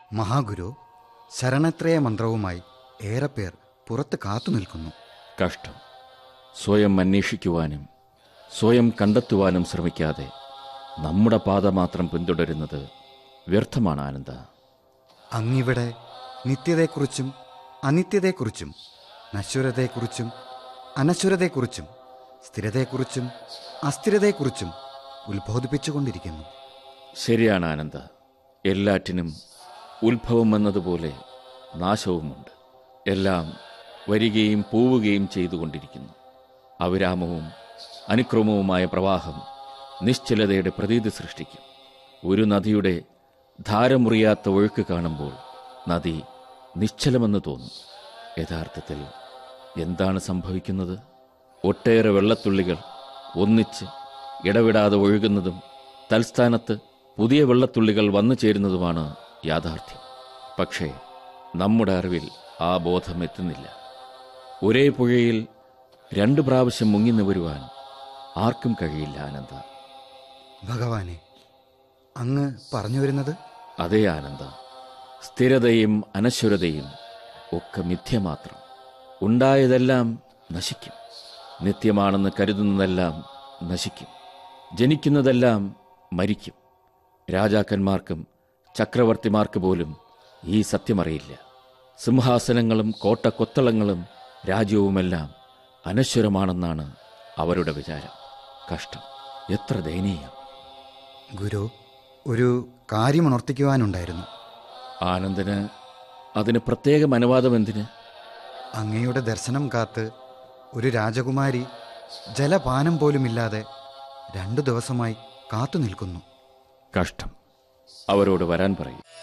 മഹാഗുരു ശരണത്രയ മന്ത്രവുമായി ഏറെ പേർ പുറത്ത് കാത്തു നിൽക്കുന്നു കഷ്ടം സ്വയം അന്വേഷിക്കുവാനും സ്വയം കണ്ടെത്തുവാനും ശ്രമിക്കാതെ നമ്മുടെ പാത മാത്രം പിന്തുടരുന്നത് വ്യർത്ഥമാണ് ആനന്ദ അങ്ങിവിടെ നിത്യതയെക്കുറിച്ചും അനിത്യതയെക്കുറിച്ചും നശ്വരതയെക്കുറിച്ചും അനശ്വരതയെക്കുറിച്ചും സ്ഥിരതയെക്കുറിച്ചും അസ്ഥിരതയെക്കുറിച്ചും ഉത്ബോധിപ്പിച്ചുകൊണ്ടിരിക്കുന്നു ശരിയാണ് ആനന്ദ എല്ലാറ്റിനും ഉത്ഭവം എന്നതുപോലെ നാശവുമുണ്ട് എല്ലാം വരികയും പോവുകയും ചെയ്തുകൊണ്ടിരിക്കുന്നു അവിരാമവും അനുക്രമവുമായ പ്രവാഹം നിശ്ചലതയുടെ പ്രതീതി സൃഷ്ടിക്കും ഒരു നദിയുടെ ധാരമുറിയാത്ത ഒഴുക്ക് കാണുമ്പോൾ നദി നിശ്ചലമെന്ന് തോന്നും യഥാർത്ഥത്തിൽ എന്താണ് സംഭവിക്കുന്നത് ഒട്ടേറെ വെള്ളത്തുള്ളികൾ ഒന്നിച്ച് ഇടവിടാതെ ഒഴുകുന്നതും തൽസ്ഥാനത്ത് പുതിയ വെള്ളത്തുള്ളികൾ വന്നു ചേരുന്നതുമാണ് യാഥാർത്ഥ്യം പക്ഷേ നമ്മുടെ അറിവിൽ ആ ബോധം എത്തുന്നില്ല ഒരേ പുഴയിൽ രണ്ട് പ്രാവശ്യം മുങ്ങി നിവരുവാൻ ആർക്കും കഴിയില്ല ആനന്ദ ഭഗവാനെ അങ്ങ് പറഞ്ഞു വരുന്നത് അതേ ആനന്ദ സ്ഥിരതയും അനശ്വരതയും ഒക്കെ മിഥ്യ മാത്രം ഉണ്ടായതെല്ലാം നശിക്കും നിത്യമാണെന്ന് കരുതുന്നതെല്ലാം നശിക്കും ജനിക്കുന്നതെല്ലാം മരിക്കും രാജാക്കന്മാർക്കും ചക്രവർത്തിമാർക്ക് പോലും ഈ സത്യമറിയില്ല സിംഹാസനങ്ങളും കോട്ടക്കൊത്തളങ്ങളും രാജ്യവുമെല്ലാം അനശ്വരമാണെന്നാണ് അവരുടെ വിചാരം കഷ്ടം എത്ര ദയനീയം ഗുരു ഒരു കാര്യം ഉണർത്തിക്കുവാനുണ്ടായിരുന്നു ആനന്ദന് അതിന് പ്രത്യേകം അനുവാദം എന്തിന് അങ്ങയുടെ ദർശനം കാത്ത് ഒരു രാജകുമാരി ജലപാനം പോലുമില്ലാതെ രണ്ടു ദിവസമായി കാത്തു നിൽക്കുന്നു കഷ്ടം അവരോട് വരാൻ പറയും